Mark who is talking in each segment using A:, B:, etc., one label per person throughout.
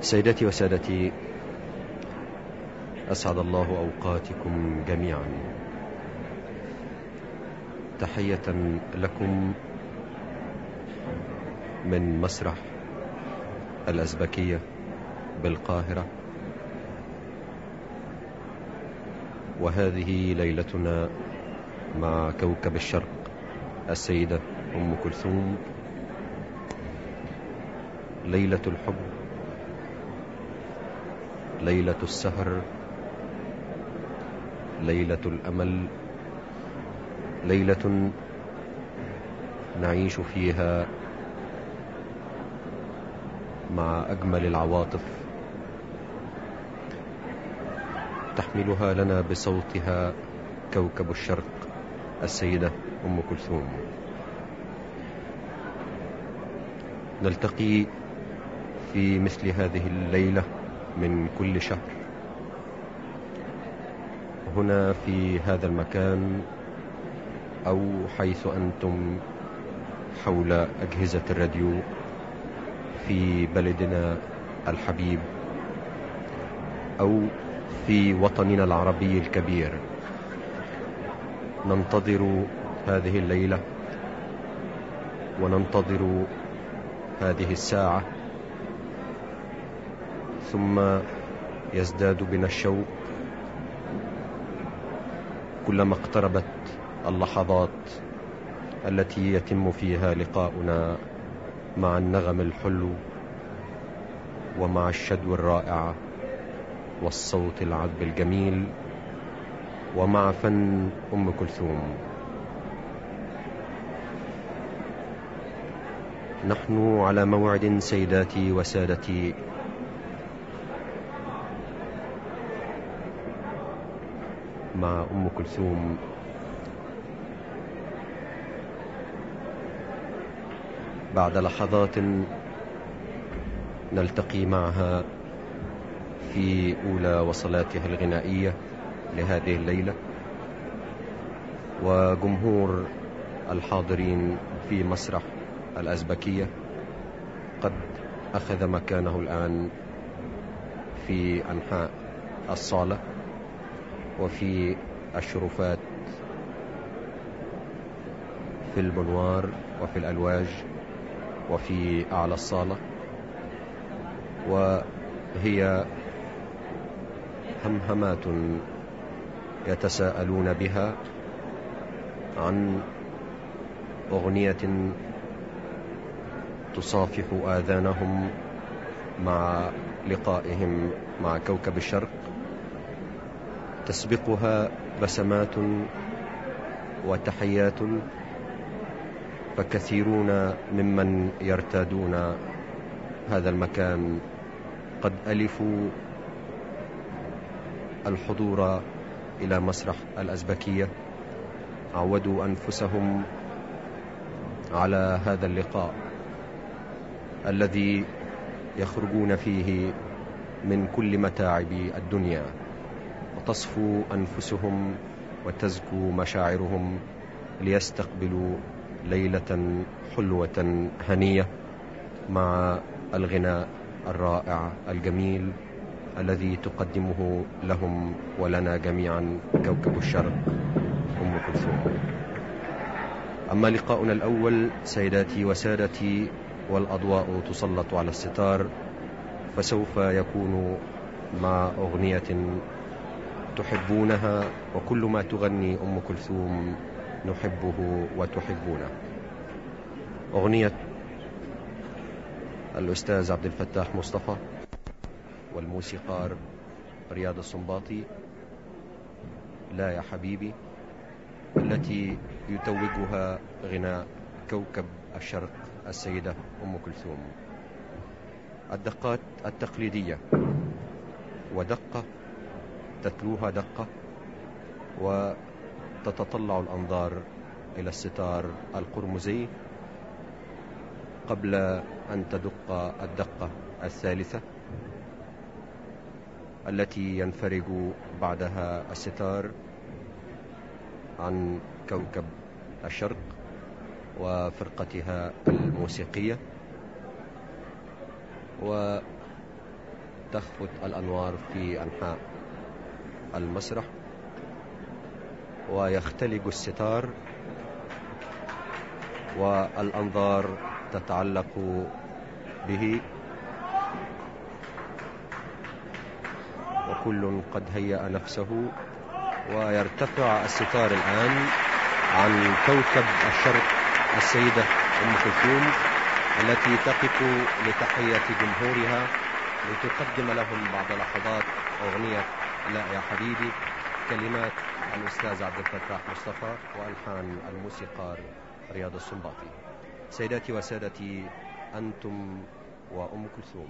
A: سيداتي وسادتي أسعد الله أوقاتكم جميعا تحية لكم من مسرح الأزبكية بالقاهرة وهذه ليلتنا مع كوكب الشرق السيدة أم كلثوم ليلة الحب ليلة السهر ليلة الأمل ليلة نعيش فيها مع أجمل العواطف تحملها لنا بصوتها كوكب الشرق السيدة أم كلثوم نلتقي في مثل هذه الليلة من كل شهر هنا في هذا المكان أو حيث أنتم حول أجهزة الراديو في بلدنا الحبيب أو في وطننا العربي الكبير ننتظر هذه الليلة وننتظر هذه الساعة ثم يزداد بنا الشوق كلما اقتربت اللحظات التي يتم فيها لقاؤنا مع النغم الحلو ومع الشدو الرائع والصوت العذب الجميل ومع فن أم كلثوم نحن على موعد سيداتي وسادتي مع أم كلثوم بعد لحظات نلتقي معها في أولى وصلاتها الغنائية لهذه الليلة وجمهور الحاضرين في مسرح الأزبكية قد أخذ مكانه الآن في أنحاء الصالة وفي الشرفات في المنوار وفي الألواج وفي أعلى الصالة وهي همهمات يتساءلون بها عن أغنية تصافح آذانهم مع لقائهم مع كوكب الشرق تسبقها بسمات وتحيات فكثيرون ممن يرتادون هذا المكان قد ألفوا الحضور إلى مسرح الأزبكية عودوا أنفسهم على هذا اللقاء الذي يخرجون فيه من كل متاعب الدنيا وتصفو أنفسهم وتزكو مشاعرهم ليستقبلوا ليلة حلوة هنية مع الغناء الرائع الجميل الذي تقدمه لهم ولنا جميعا كوكب الشرق أم كلثوم أما لقاؤنا الأول سيداتي وسادتي والأضواء تسلط على الستار فسوف يكون مع أغنية تحبونها وكل ما تغني أم كلثوم نحبه وتحبونه أغنية الأستاذ عبد الفتاح مصطفى والموسيقار رياض السنباطي لا يا حبيبي التي يتوجها غناء كوكب الشرق السيدة أم كلثوم الدقات التقليدية ودقة تتلوها دقة وتتطلع الأنظار إلى الستار القرمزي قبل أن تدق الدقة الثالثة التي ينفرج بعدها الستار عن كوكب الشرق وفرقتها الموسيقية تخفت الأنوار في أنحاء المسرح ويختلج الستار والأنظار تتعلق به وكل قد هيأ نفسه ويرتفع الستار الآن عن كوكب الشرق السيدة أم كلثوم التي تقف لتحية جمهورها لتقدم لهم بعد لحظات أغنية لا يا حبيبي كلمات الأستاذ عبد الفتاح مصطفى وألحان الموسيقار رياض السنباطي سيداتي وسادتي أنتم وأم كلثوم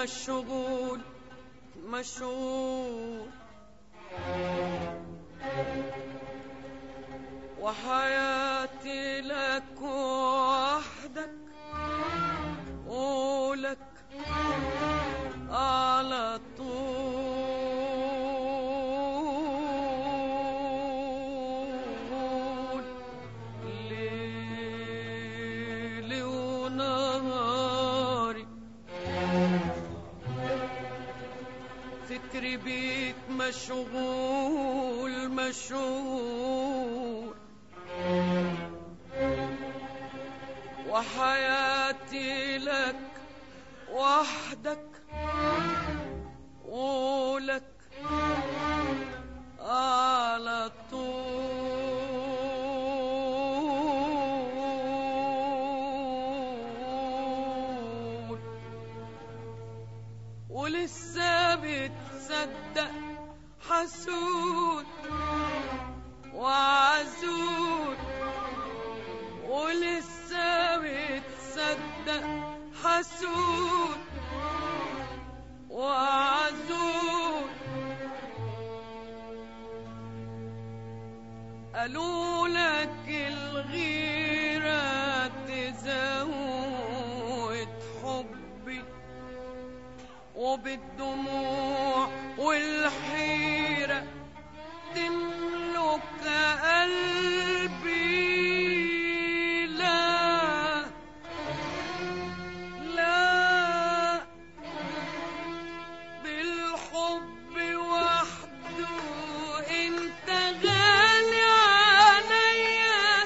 B: مشغول مشغول وحياتي لك وحدك ولك على طول ليلي ونهاري فكري بيك مشغول مشغول وحياتي لك وحدك ولك على طول ولسه بتصدق حسود وعزود ولسه بتصدق حسود وعزود قالوا لك الغيرة تزود حبي وبالدموع والحيرة تملك قلبي لا لا بالحب وحده انت غالي عليا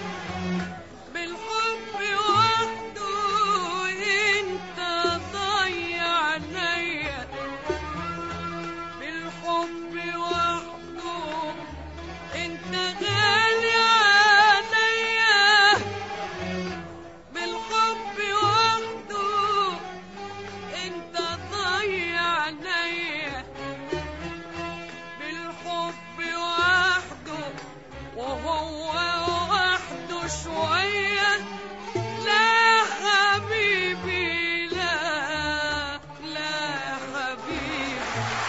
B: بالحب وحده انت ضيع عليا بالحب وحده انت غالي عليا بالحب وحده انت ضيع عليا بالحب وحده وهو وحده شوية لا حبيبي لا لا حبيبي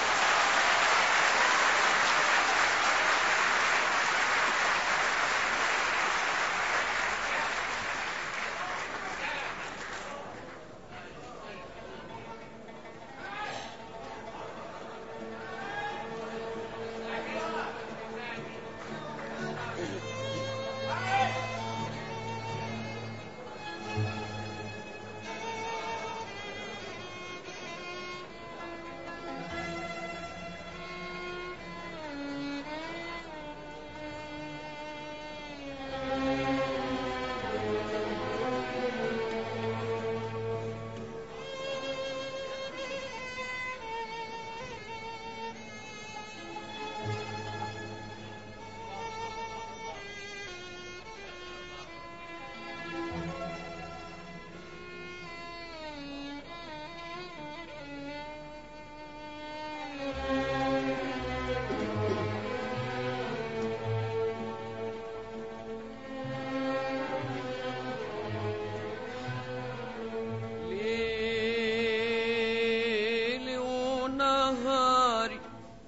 B: ليلي ونهاري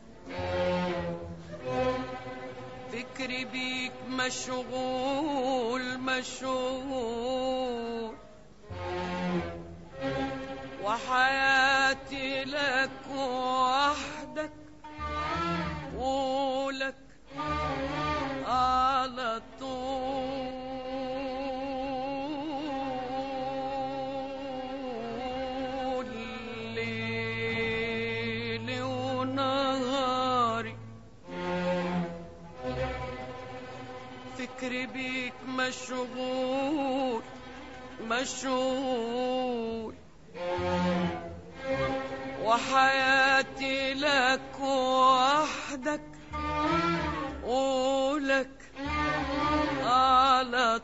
B: فكري بيك مشغول مشغول وحياتي لك وحدك ولك على طول ليلي ونهاري فكري بيك مشغول مشغول وحياتي لك وحدك ولك على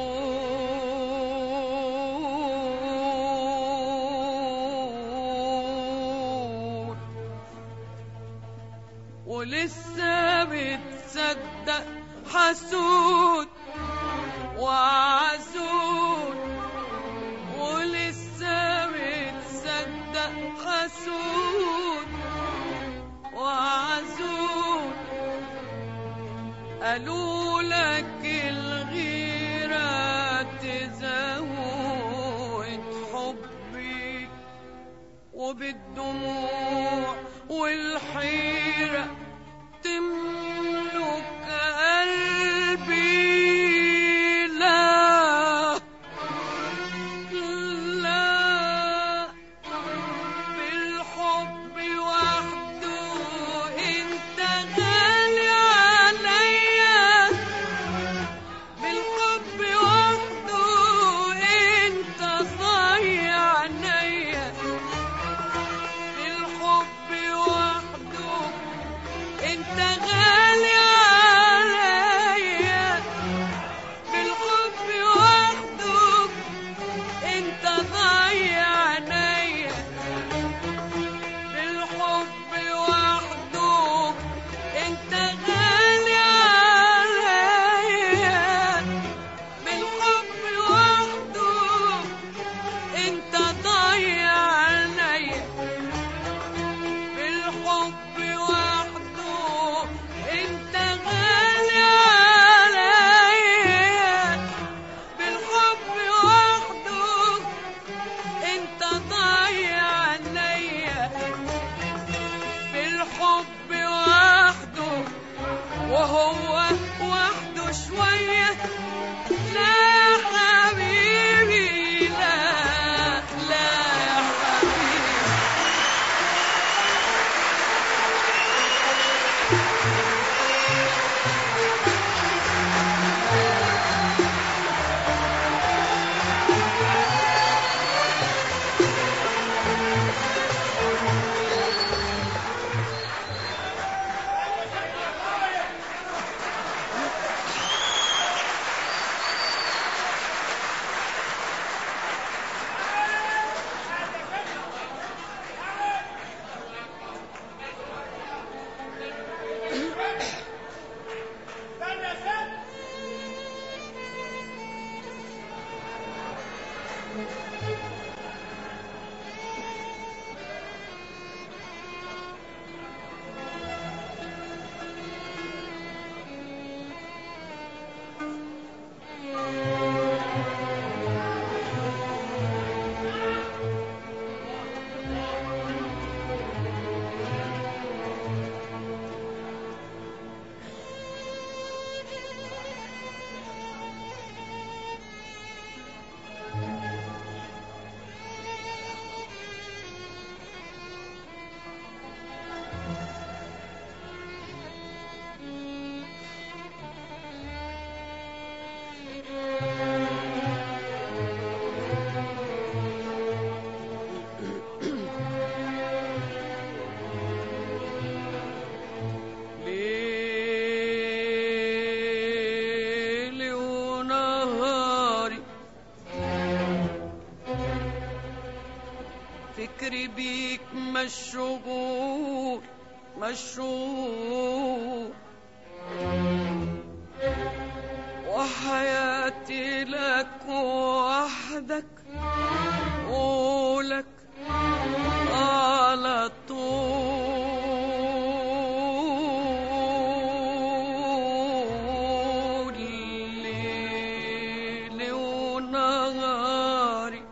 B: طول ولسه بتصدق حسود وعزود ولسه بتصدق شوية لا يا حبيبي لا لا يا حبيبي ليلي ونهاري فكري بيك مشغول مشغول وحياتي لك وحدك ولك على طول ليلي ونهاري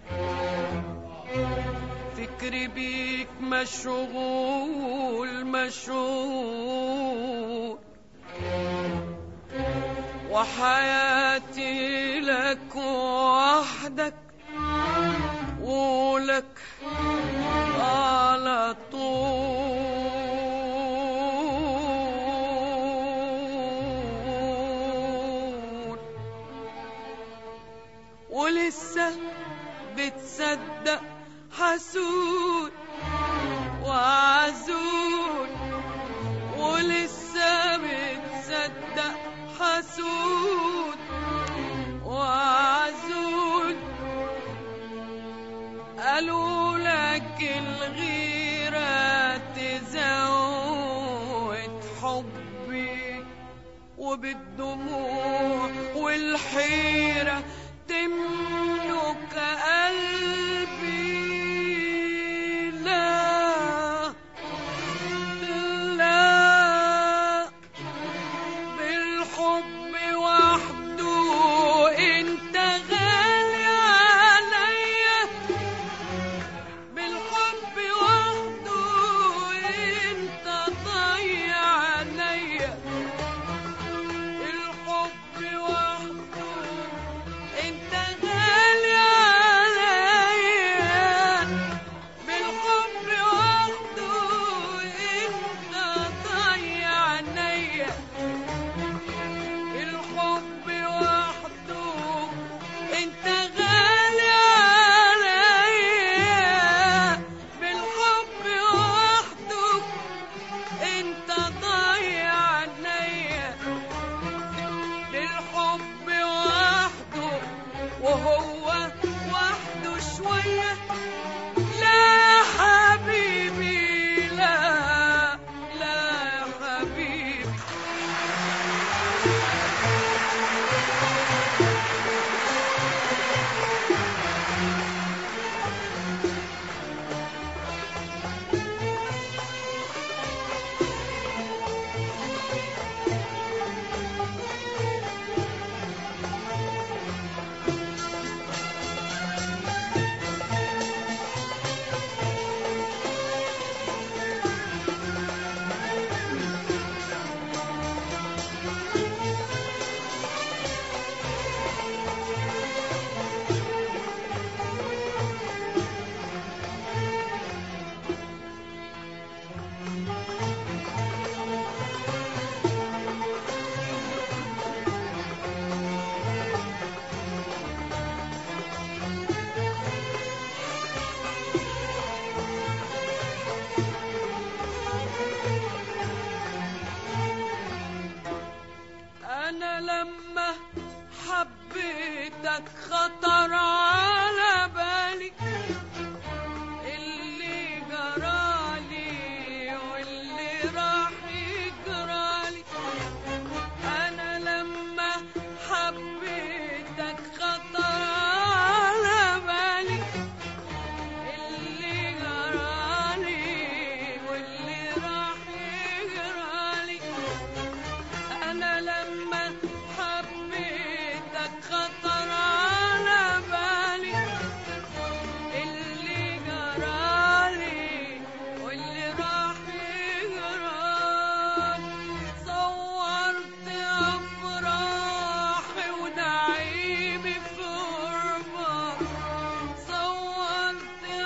B: فكري بيك مشغول مشغول وحياتي لك وحدك ولك على طول ولسه بتصدق حسود وعزول ولسه بتصدق حسود وعزول قالوا لك الغيرة تزود حبي وبالدموع والحيرة تملك قلبي لا لا بالحب وحده انت غالي عليا بالحب وحده انت ضيع عليا الحب وحده انت غالي عليا حبيتك خطر على بالي اللي جرالي واللي راح يجرالي انا لما حبيتك خطر على بالي اللي جرالي واللي راح يجرالي انا لما حبيتك خطر على بالي اللي جرالي واللي راح يجرالي صورت افراحي ونعيمي في غربة صورت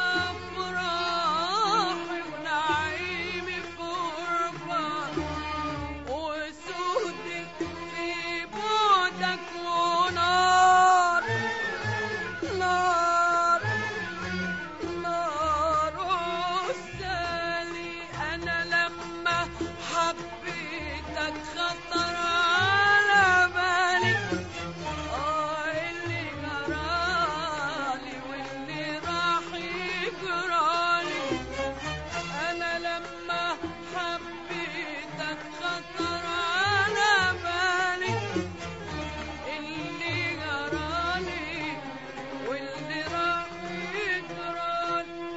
B: افراحي ونعيمي في غربة وسودي في بعدك ونار نار نار عسالي انا لما حبيتك خطر على بالي اه اللي جرالي واللي راح يجرالي انا لما حبيتك خطر على بالي اللي جرالي واللي راح يجرالي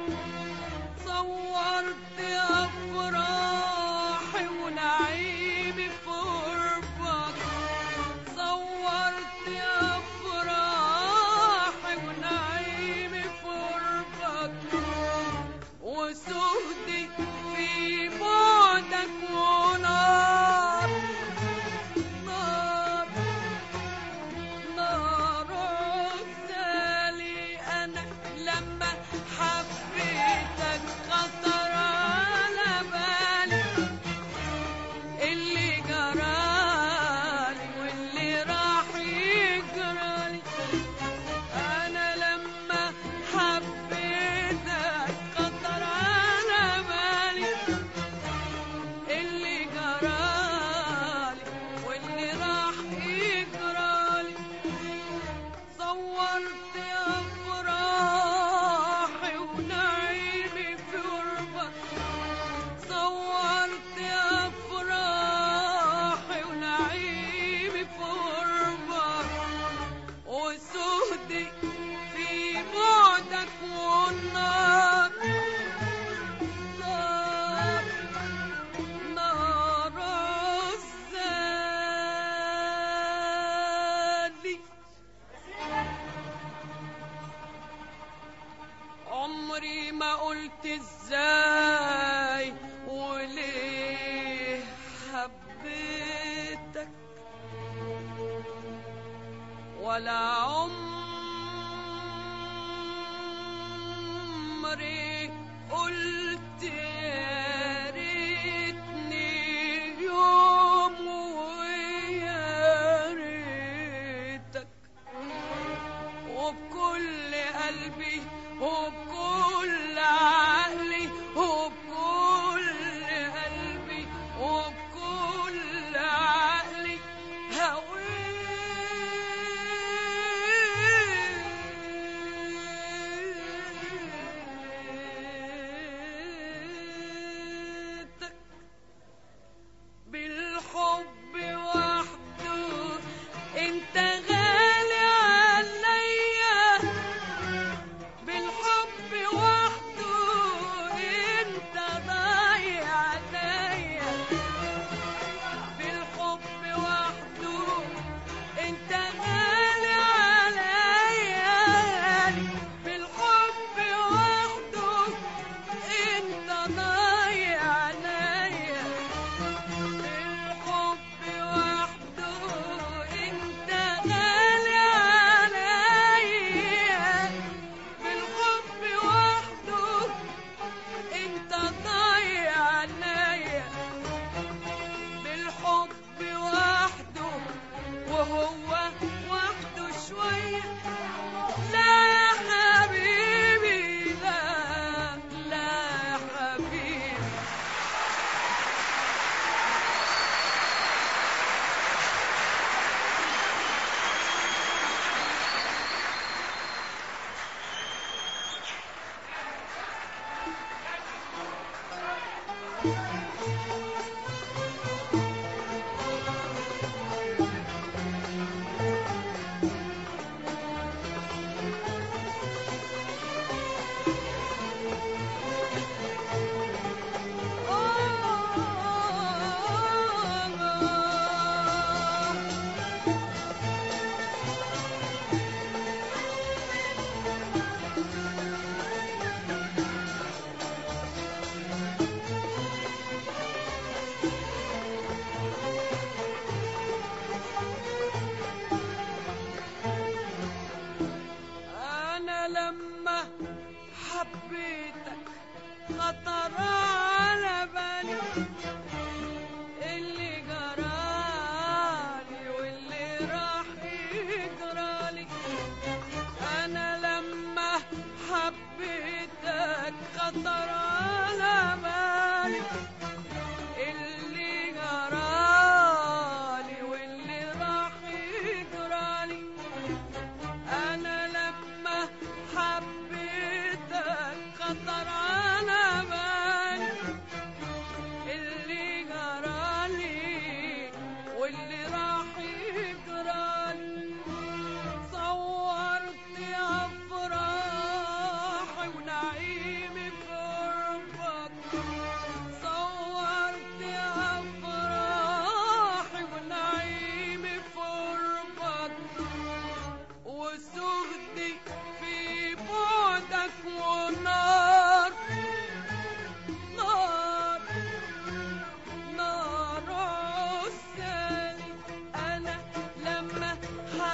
B: صورت افراحي ونعيمي في غربك صورت افراحي ونعيمي في غربك وسهدي في بعدك ونار نار نار عسالي انا لما حبيتك خطر على بالي اللي جرالي واللي راح يجرالي انا لما حبيتك خطر على بالي اللي جرالي واللي راح يجرالي صورت افراحي ونعيمي في غربة صورت افراحي ونعيمي في غربة وسهدي في بعدك والنار نار نار عزالي عمري ما قلت ازاي وليه حبيتك ولا عمري قلت يا ريتني يوم ويا ريتك وبكل قلبي وبكل عقلي وبكل قلبي وبكل عقلي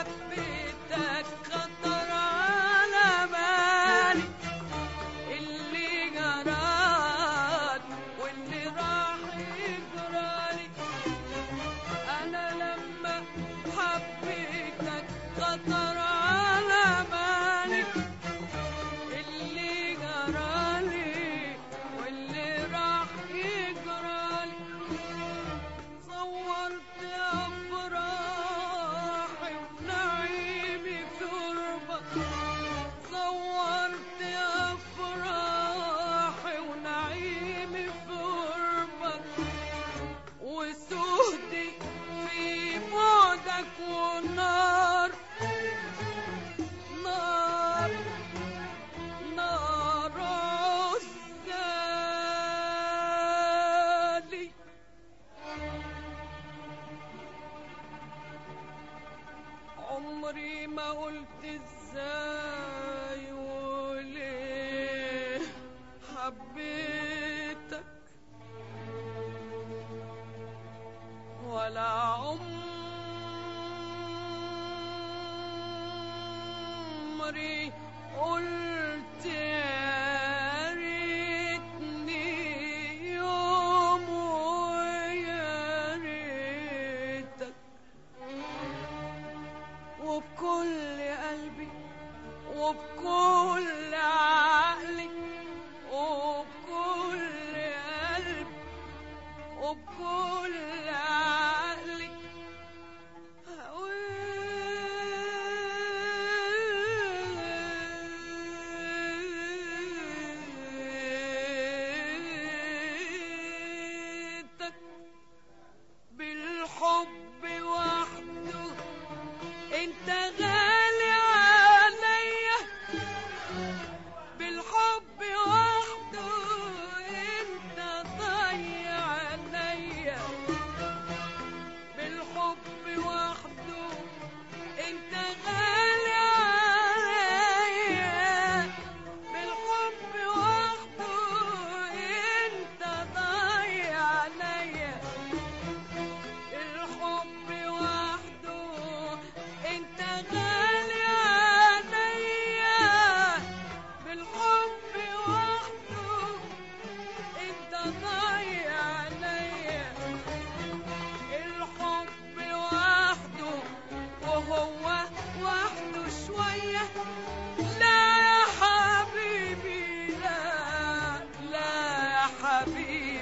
B: حبيتك خطر على بالي اللي جرالي واللي راح يجرالي انا لما حبيتك خطر على بالي اللي جرالي واللي راح يجرالي صورت افراحي ونعيمي في غربة صورت افراحي ونعيمي في غربة وسهدي في بعدك والنار نار نار عزالي عمري ما قلت ازاي وليه حبيتك ولا عمري قلت يا ريتني يوم ويا ريتك وبكل قلبي وبكل عقلي وبكل قلبي وبكل عقلي هويتك بالحب وحده انت غالي عليا بالحب وحده انت ضيع عليا بالحب وحده انت غالي عليا بالحب وحده انت ضيع عليا الحب وحده انت غالي عليا بالحب وحده انت ضايع عليا الحب وحده وهو وحده شوية لا يا حبيبي لا لا يا حبيبي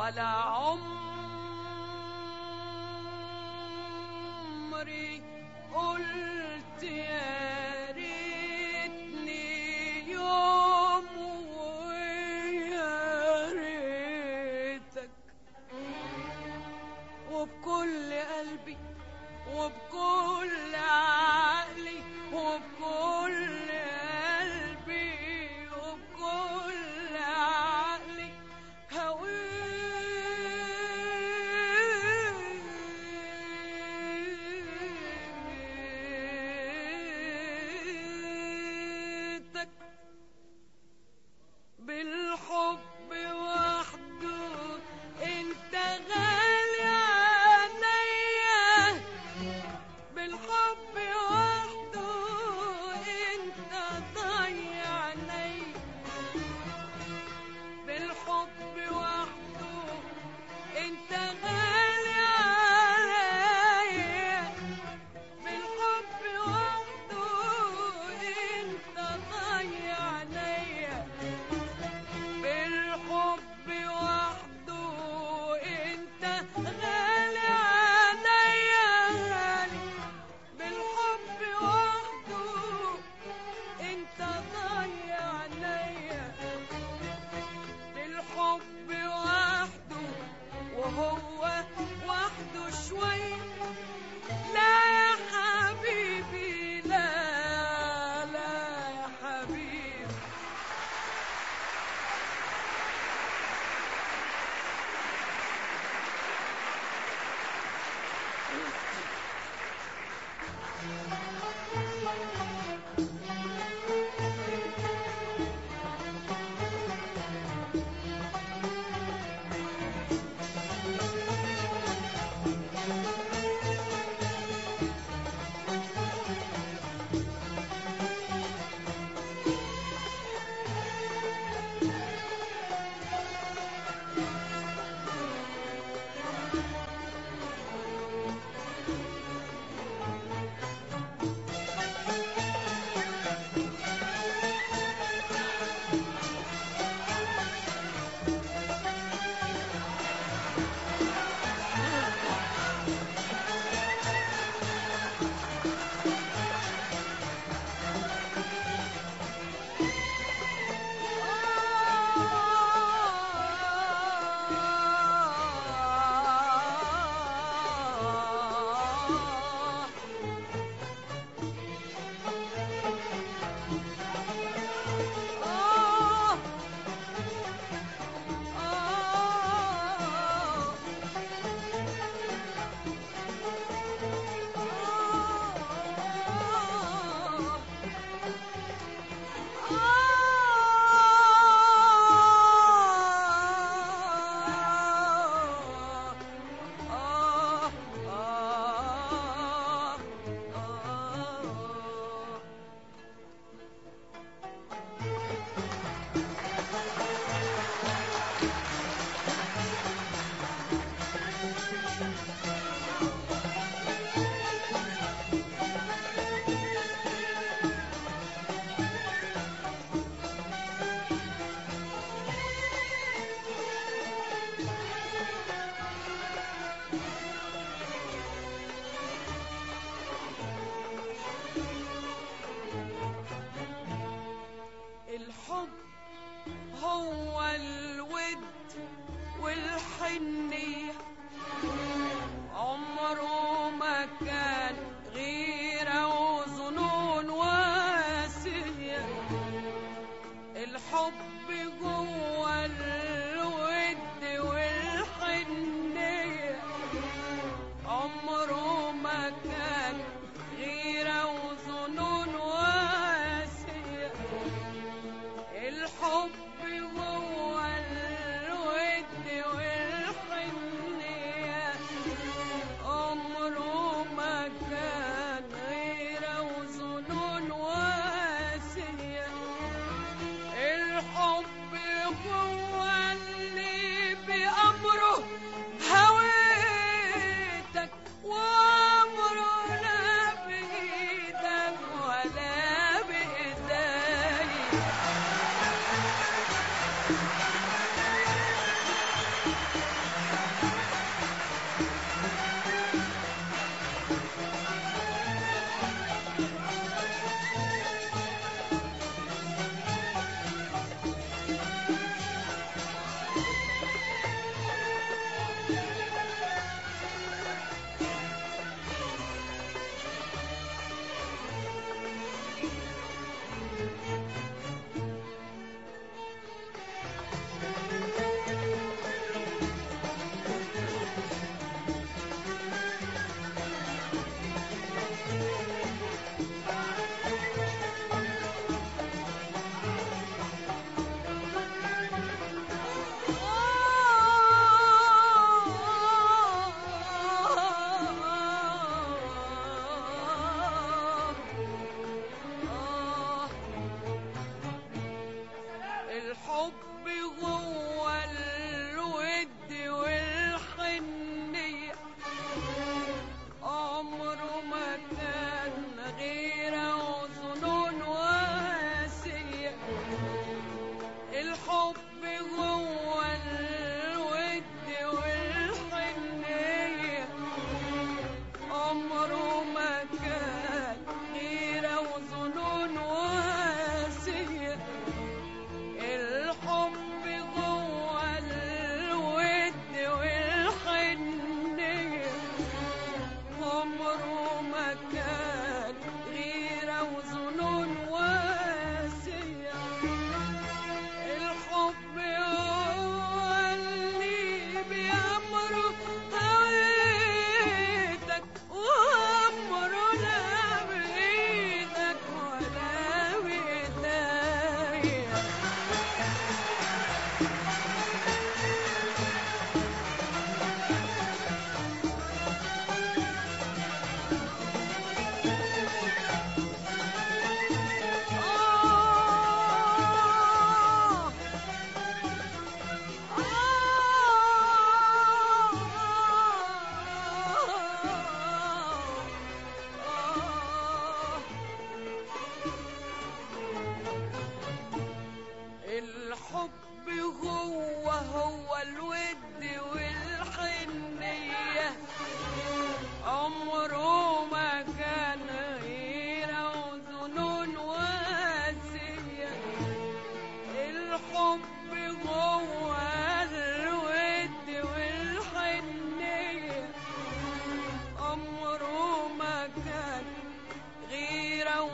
B: على عمري قلت يا ريتني يوم ويا ريتك وبكل قلبي وبكل عقلي وبكل قلبي وبكل عقلي هويتك بالحب وحده انت غالي عليا بالحب وحده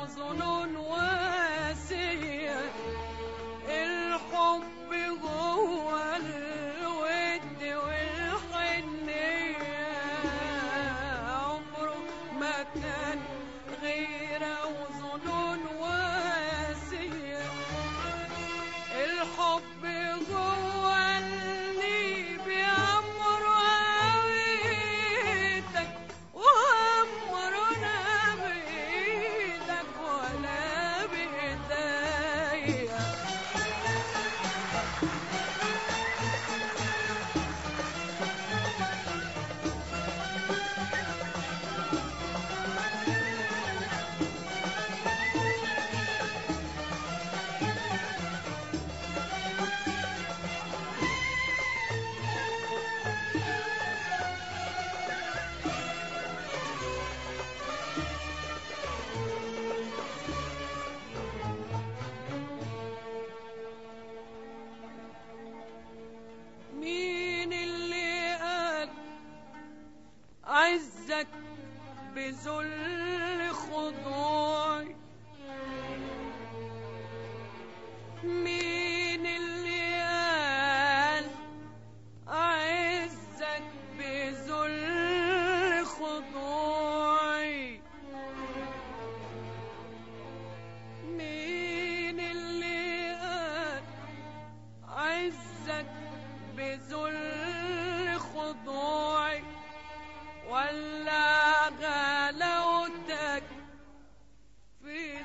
B: وظنون واسية الحب جوه الود والحنية عمره ما كان غيرة وظنون واسية الحب جوه اللي بيعمر هويتك وعمرنا بإيدك ولا بإيديا مين اللي قال عزك بذل خضوعي مين اللي قال عزك بذل خضوعي مين اللي قال عزك بذل خضوعي ولا غلاوتك في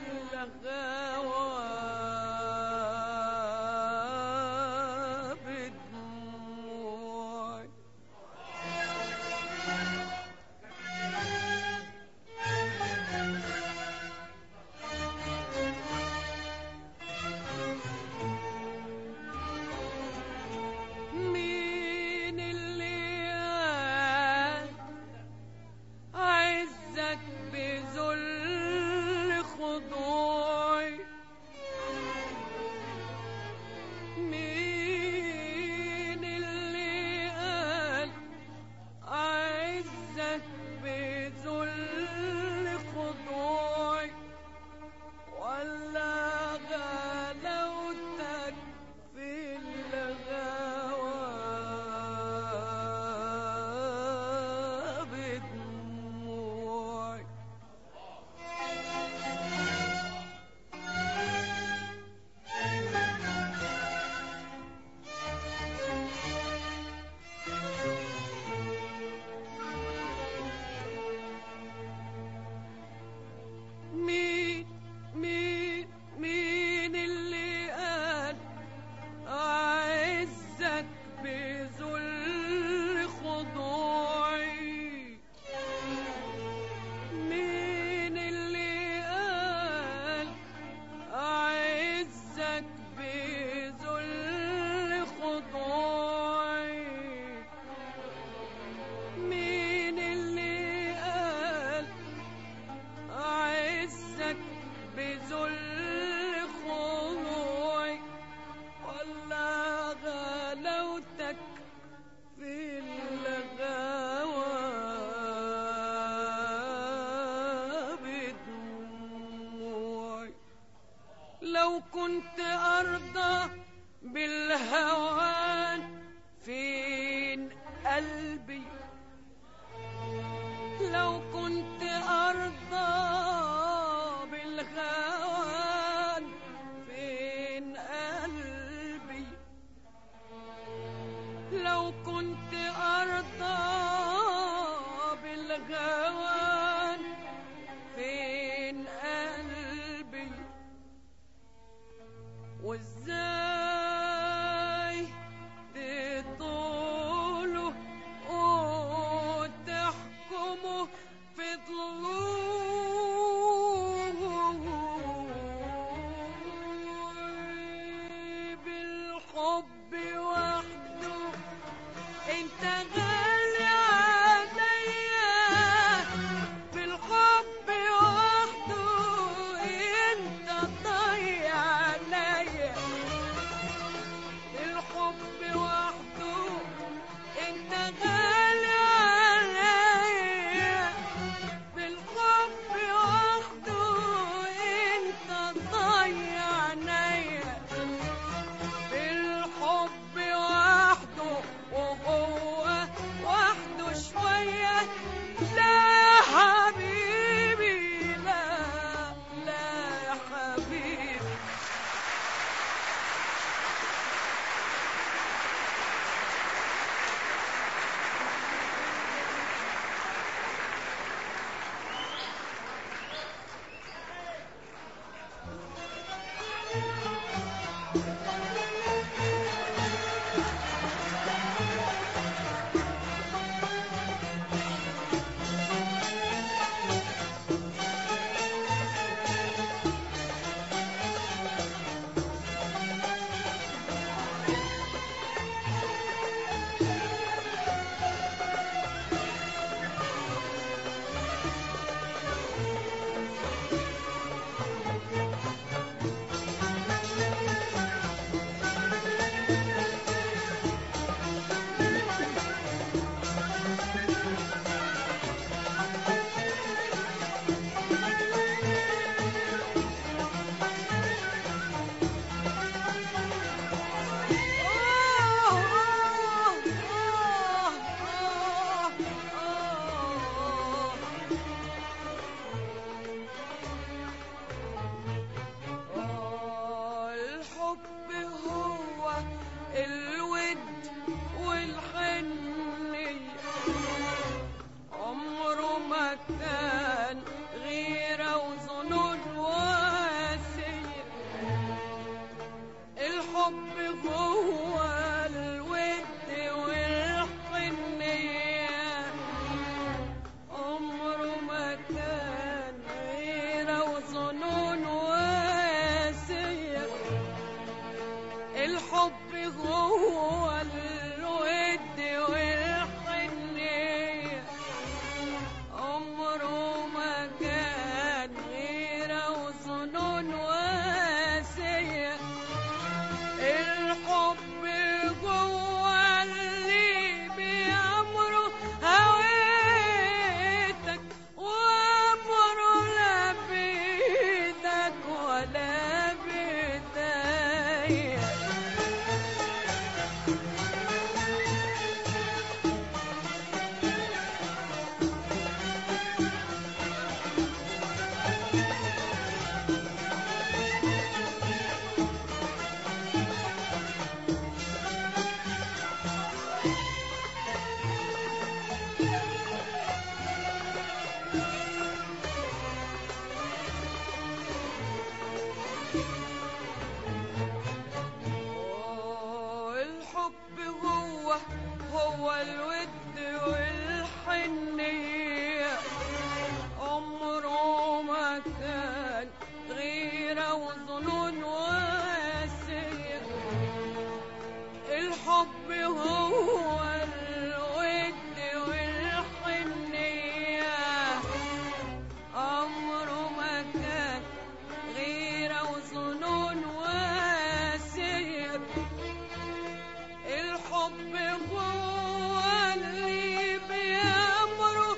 B: الغوى بدموعي مين اللي قال عزك بذل خضوعي مين اللي قال عزك بذل خضوعي ولا غلاوتك في الغوى بدموعي مين مين مين اللي قال أعزك بذل خضوعي مين اللي قال أعزك بذل خضوعي مين اللي قال أعزك بذل خضوعي ولا غلاوتك في الغوى بدموعي لو كنت أرضى بالهوان فين قلبي لو كنت أرضى بالهوان فين قلبي لو كنت أرضى بالهوان فين قلبي وازاي تطوله وتحكمه في ضلوعي بالحب وحده انت غالي عليا بالحب وحده انت ضايع عليا آه، الحب هو الود والحنية عمره ما كان غيرة وظنون واسية الحب هو الود والحنية عمره ما كان غيرة وظنون واسية الحب هو الود والحنية عمره ما كان غيرة وظنون واسية الحب جوه اللي بيأمره هويتك وأمره لا بيدك ولا بيديك آه، الحب هو هو الود والحنية عمره ما كان غيرة وظنون واسية الحب هو الود والحنية عمره ما كان غيرة وظنون واسية الحب هو اللي بيأمره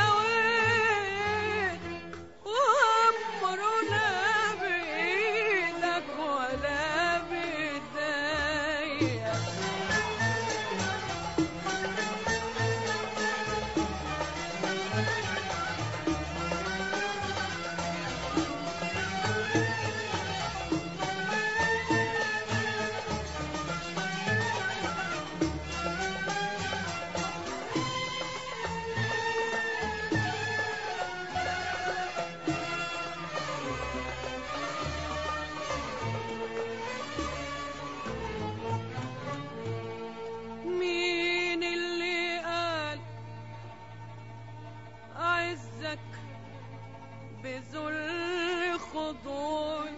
B: هويت وأمره لا بإيدك ولا بإيديا مين اللي قال أعزك بذل خضوع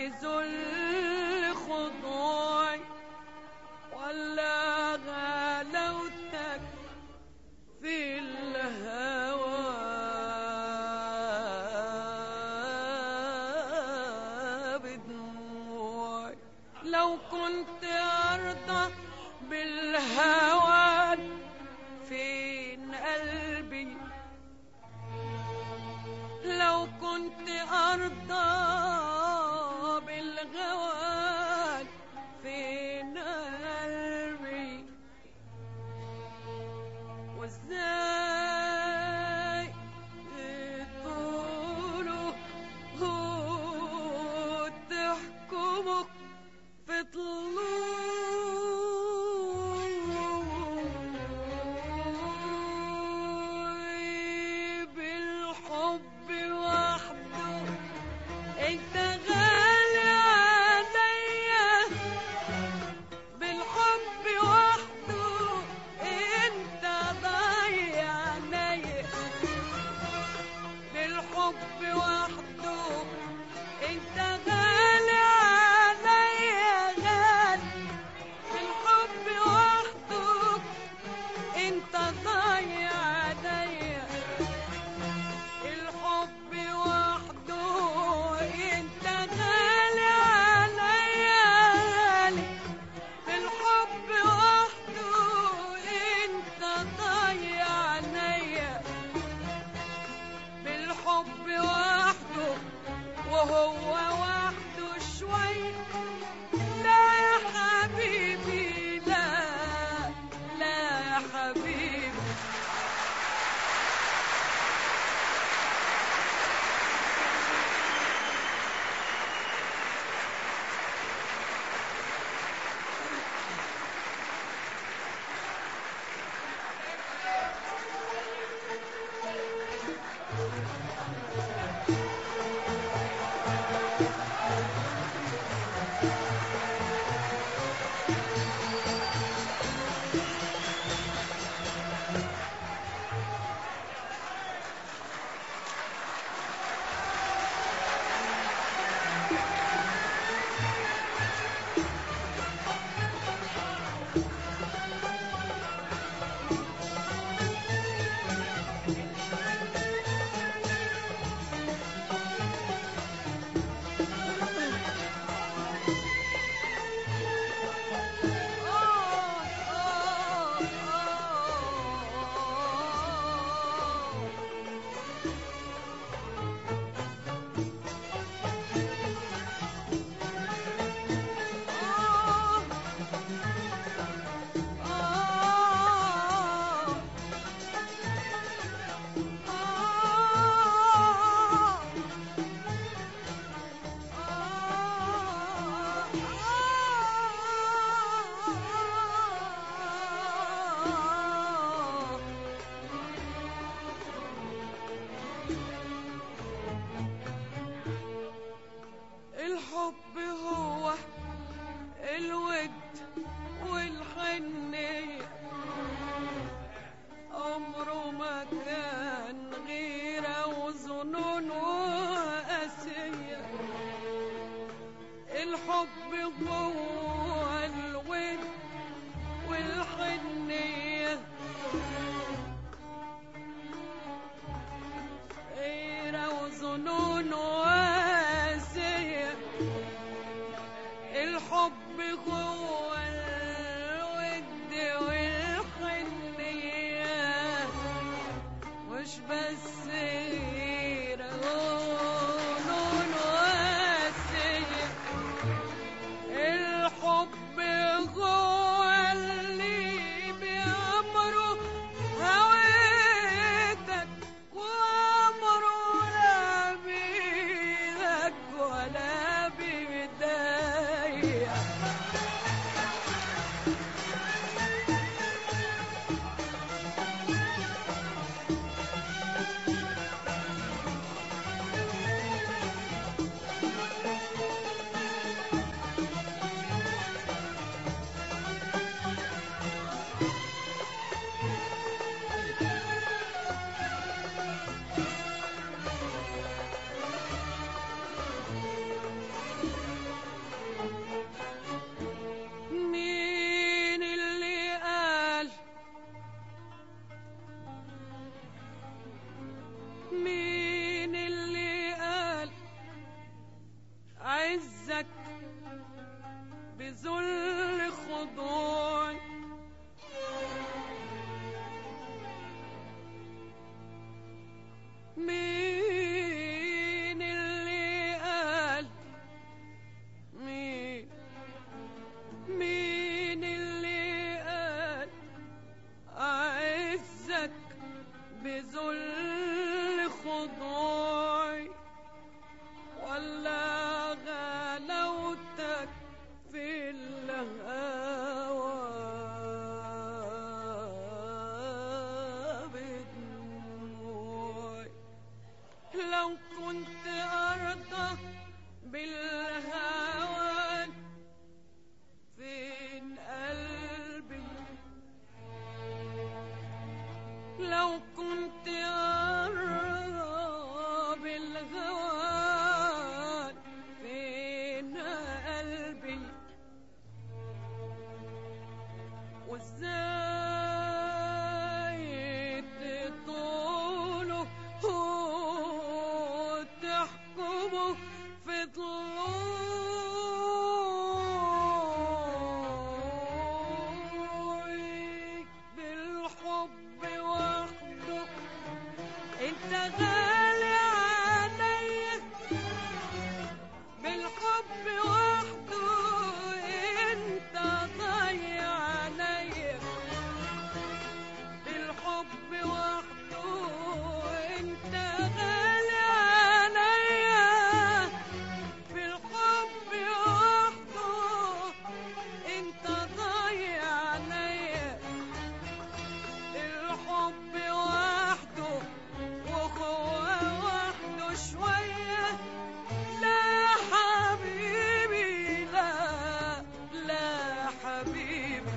B: ذل خضوعي ولا غلاوتك في الهوى بدموعي لو كنت أرضى بالهوى فين قلبي لو كنت أرضى بالغوان فين قلبي وازاي تقولوا هو تحكموا في طلوعي بالحب وحده انت غالي عليا بالحب وحده انت ضايع عليا بالحب وحده انت غالي عليا غالي بالحب وحده انت ضايع عليا الحب وحده انت غالي عليا غالي بالحب وحده انت ضايع عليا بالحب وحده وهو وحده شوي لا يا حبيبي لا لا يا حبيبي الحب هو الود والحنية عمره ما كان غيرة وظنون وقاسية الحب هو الود والحنية غيرة وظنون وقاسية الحب هو الود والحنية مش بس غيرة ظنون وقاسية بالهوى فين قلبي لو كنت أقرب الهوى فين قلبي وازاي تطوله وتحكمه في طلوعك بالحب وحده انت غالي عليا بالحب وحده انت ضيع عليا بالحب وحده انت غالي عليا بالحب وحده انت ضيع عليا الحب وحده وهو وحده شوية لا حبيبي لا لا حبيبي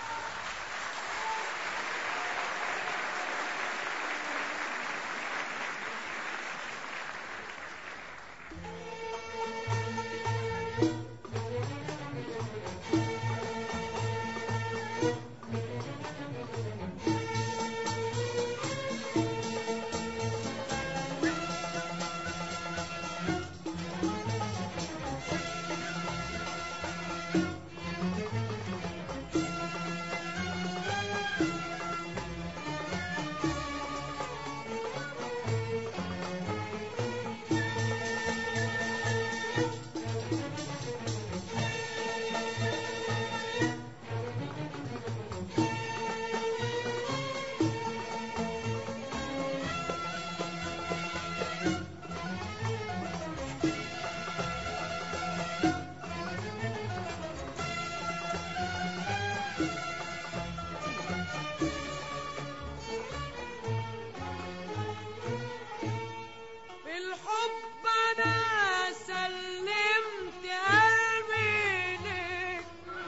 B: بالحب انا سلمت قلبي ليك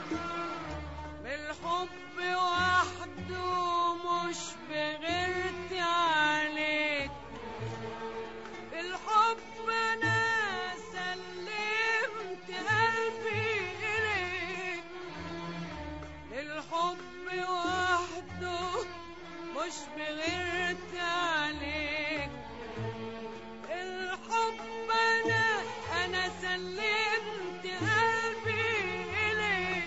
B: بالحب وحده مش بغيرتي عليك بالحب انا سلمت قلبي ليك للحب وحده مش بغيرتي عليك الحب انا انا سلمت قلبي اليك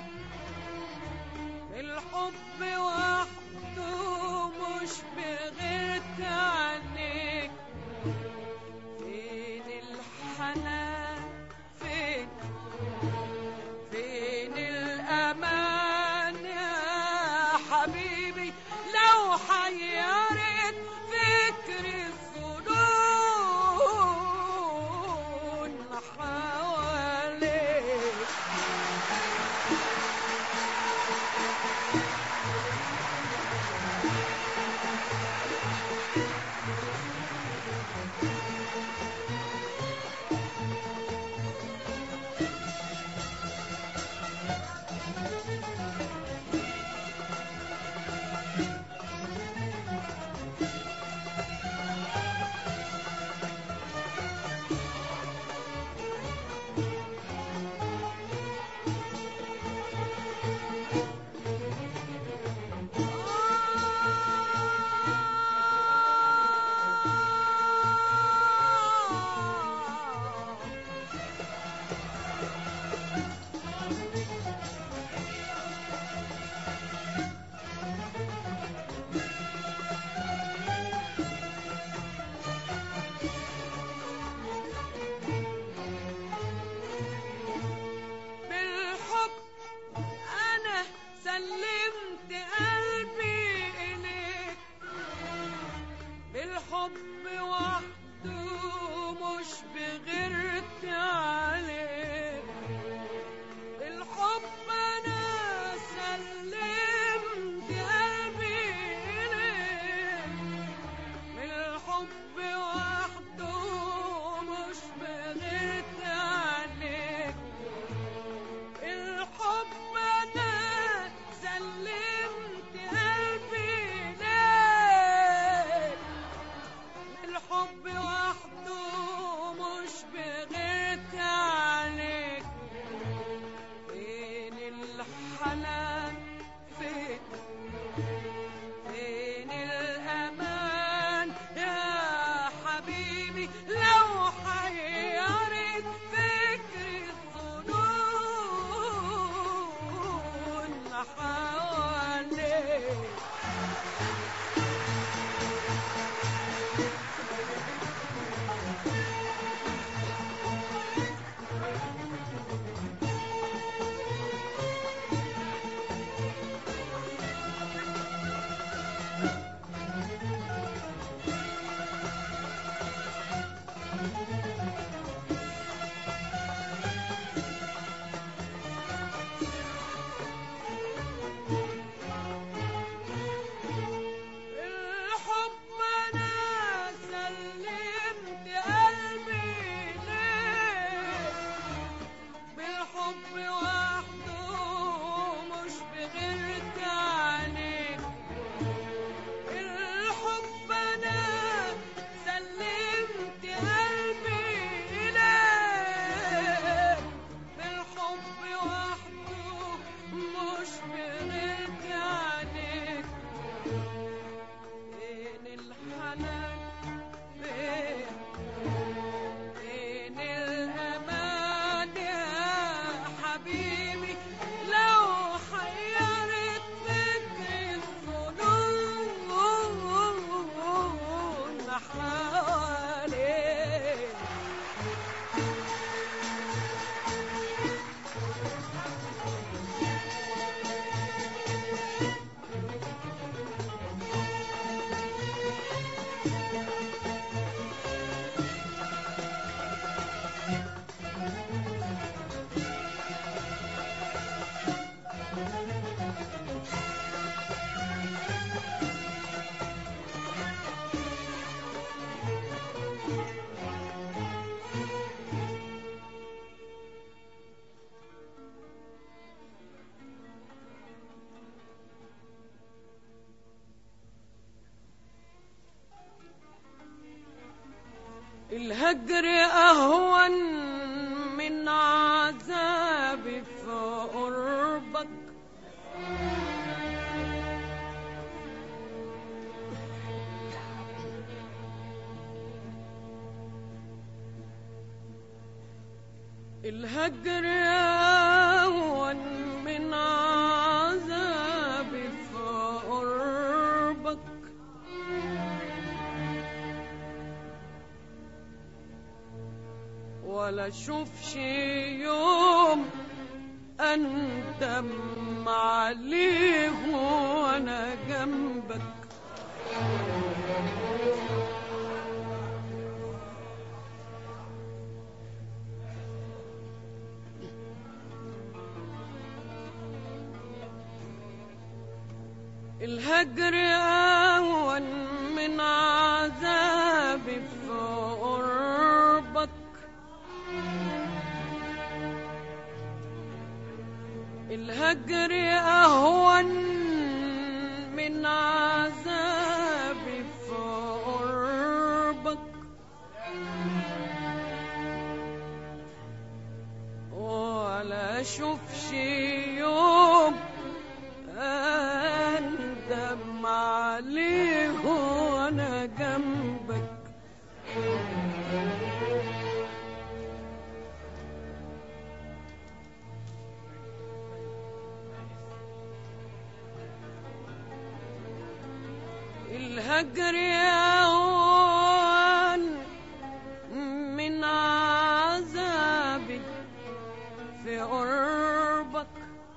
B: الحب وحده مش بغيرت عنك فين الحنان فين فين الامان يا حبيبي لو حيرت فكر الظنون حواليك من عذابي في قربك الهجر أهون من عذابي في قربك ولا اشوفش يوم اندم عليه وانا جنبك الهجر اهون من عذابي في قربك الهجر اهون من عذابي في قربك ولا اشوفش يوم اندم عليه وانا جنبك الهجر يهون من عذابي في قربك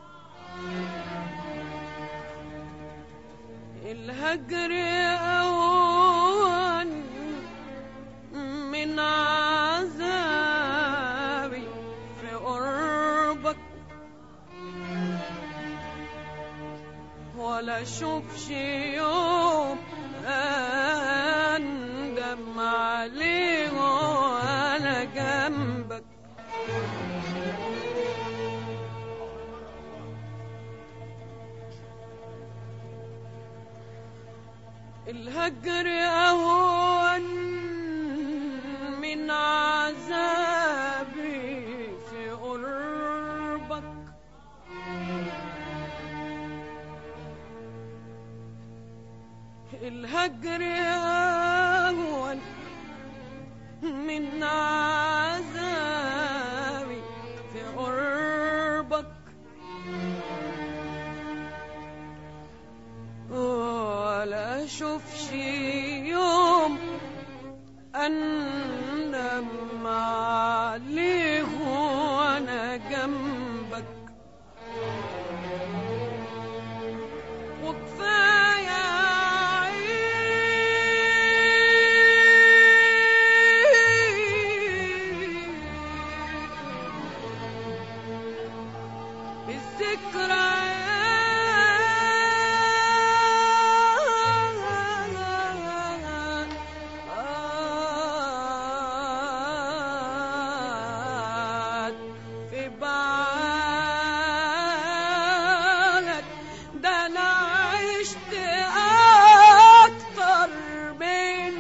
B: الهجر أهون من عذابي في قربك ولا اشوفش يوم اندم عليه وانا جنبك الهجر أهون من عذابي في قربك الهجر أهون من عذابي في قربك ولا اشوفش يوم اندم عليه وانا جنبك وكفايه الذكريات في بعالك ده انا عشت اكتر من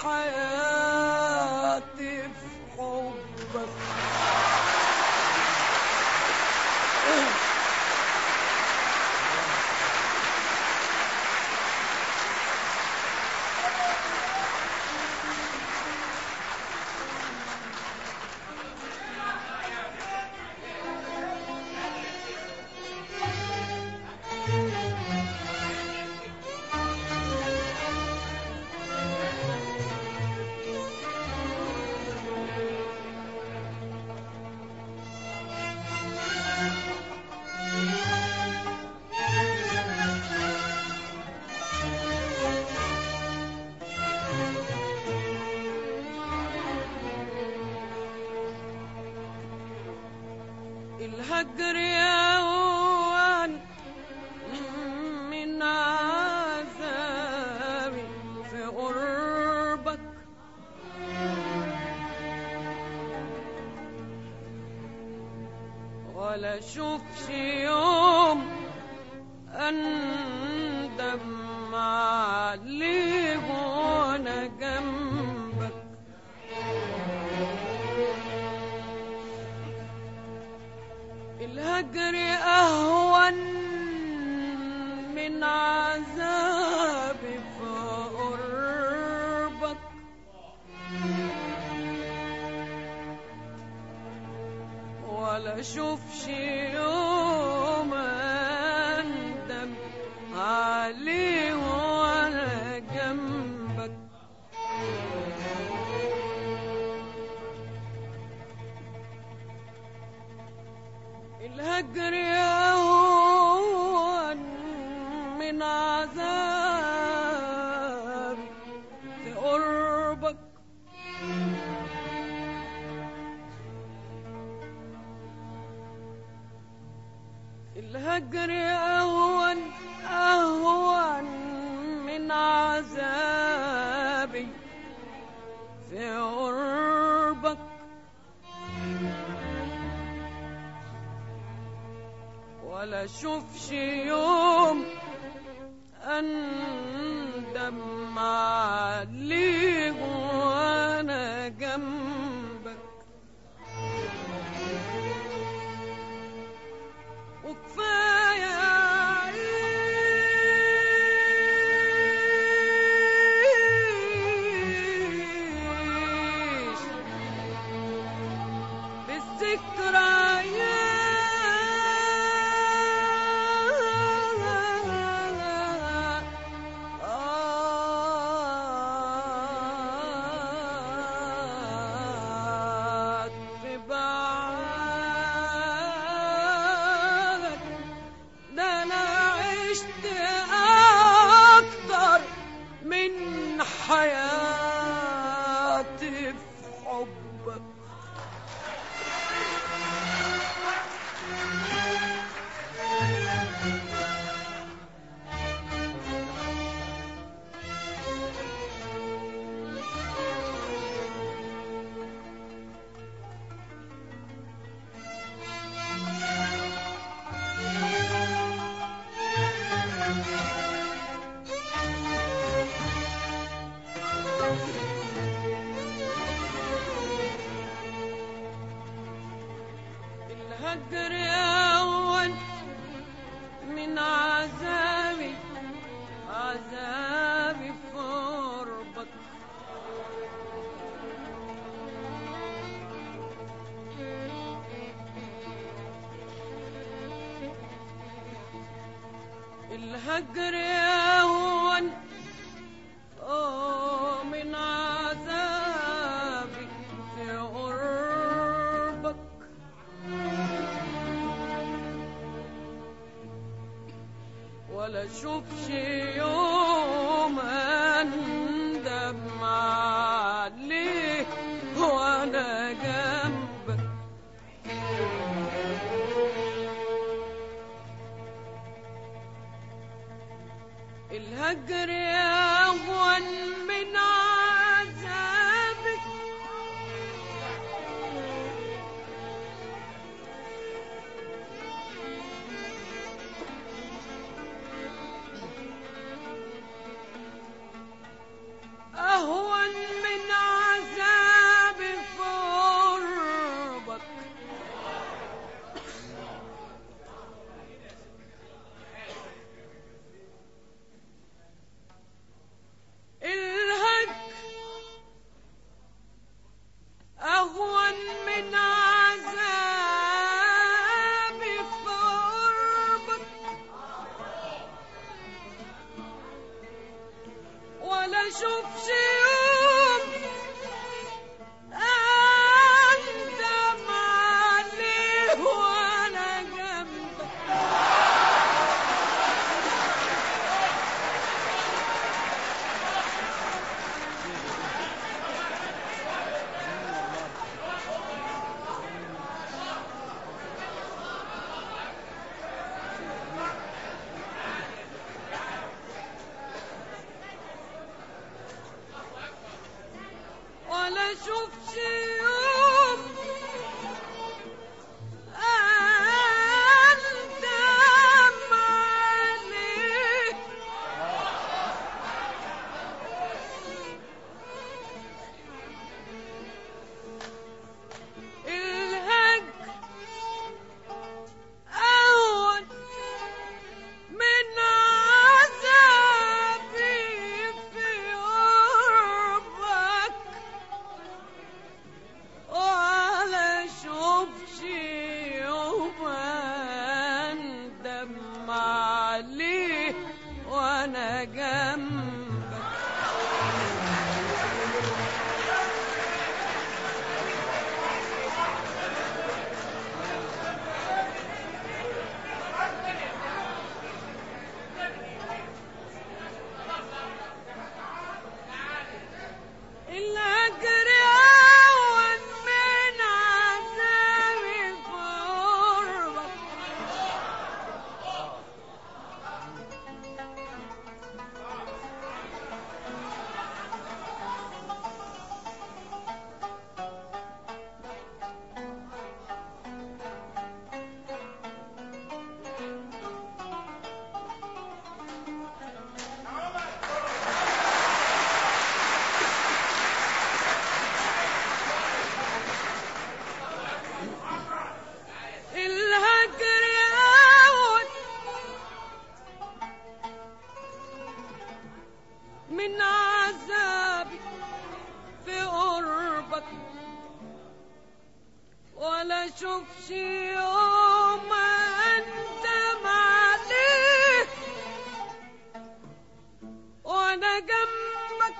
B: حياتي في حبك الهجر يهون من عذابي في قربك ولا اشوفش يوم اندم عليه وانا جنبك الهجر أهون من عذابي في قربك ولا اشوفش يوم اندم عليه وانا جنبك الهجر أهون من عذابي في قربك الهجر أهون أهون من عذابي في قربك ولا اشوفش يوم اندم عليه وانا جنبك وكفايه أعيش بالذكريات آه في بعادك ده انا عشت اكتر من حياتي في حبك الهجر أول من عذابي عذابي في قربك الهجر أهون آه من عذابي في قربك ولا اشوفش يوم اندم عليه وانا جنبك الهجر اهون من عذابك اشوفش يوم اندم عليه وانا جنبك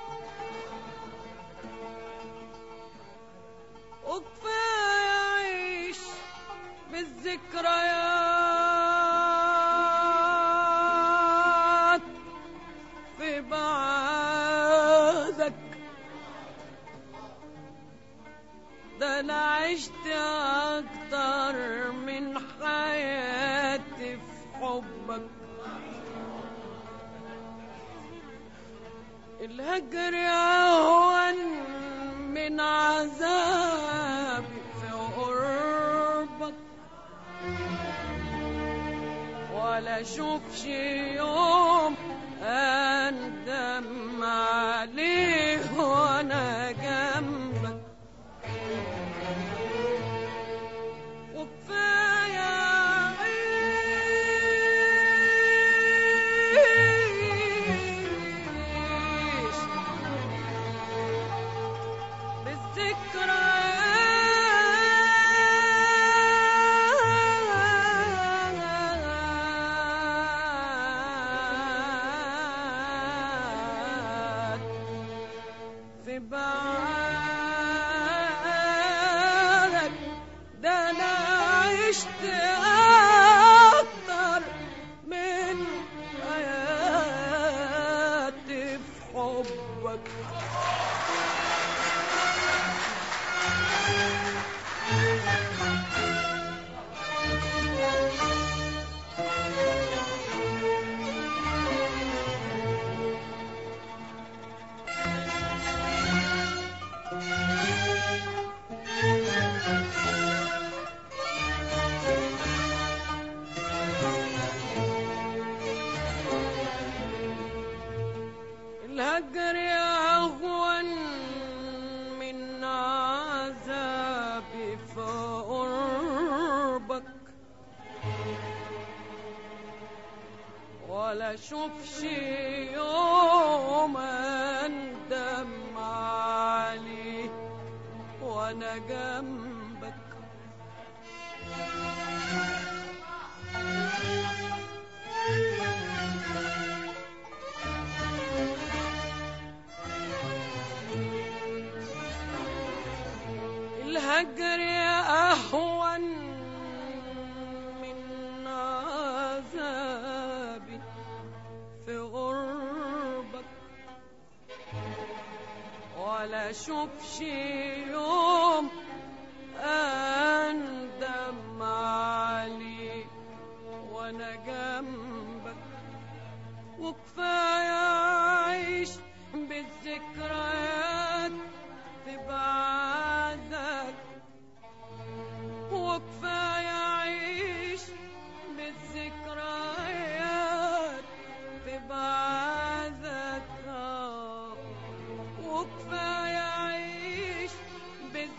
B: وكفايه اعيش بالذكريات في بعادك ده انا عشت اكتر من حياتي في حبك الهجر اهون من عذابي في قربك ولا اشوفش يوم اندم عليه وانا جنبك وكفايه اعيش بالذكريات في بعادك ده انا عشت اكتر من حياتي في حبك الهجر أهون من عذابي في قربك ولا اشوفش يوم اندم عليه وانا جنبك الهجر أهون من عذابي في غربك ولا اشوفش يوم اندم عليه وانا جنبك وكفايه اعيش بالذكريات في بعدك وكفايه اعيش بالذكريات في بعدك وكفايه اعيش بالذكريات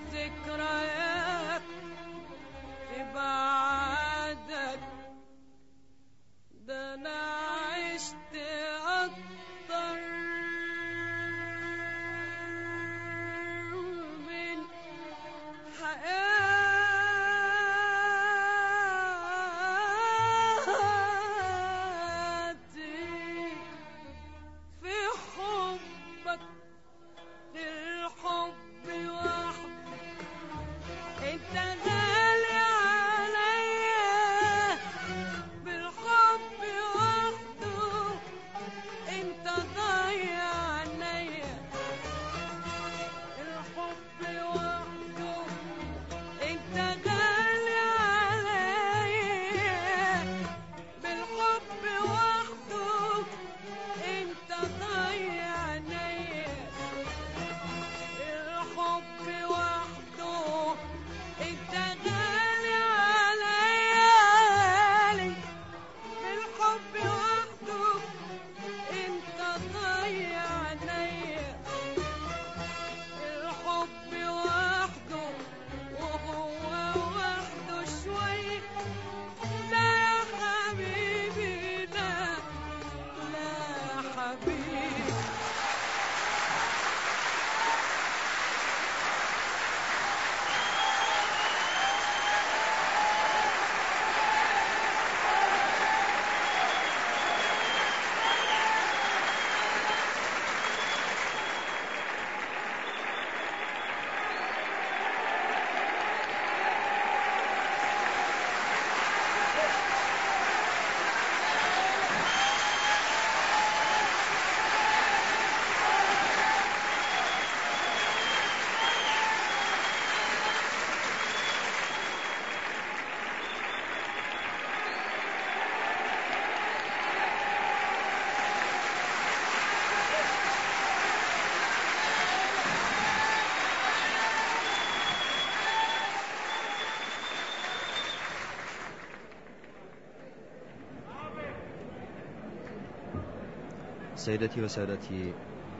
A: سيدتي وسادتي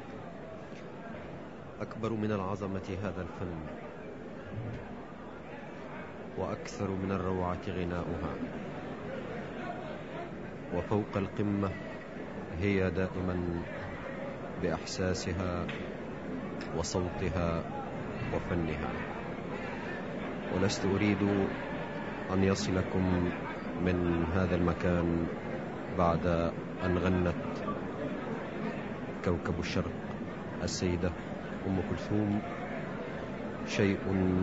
A: أكبر من العظمة هذا الفن وأكثر من الروعة غناؤها وفوق القمة هي دائما بإحساسها وصوتها وفنها ولست أريد أن يصلكم من هذا المكان بعد أن غنت كوكب الشرق السيدة أم كلثوم شيء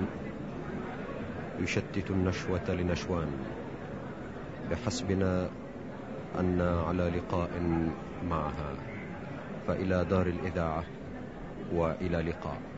A: يشتت النشوة لنشوان بحسبنا أن على لقاء معها فإلى دار الإذاعة وإلى لقاء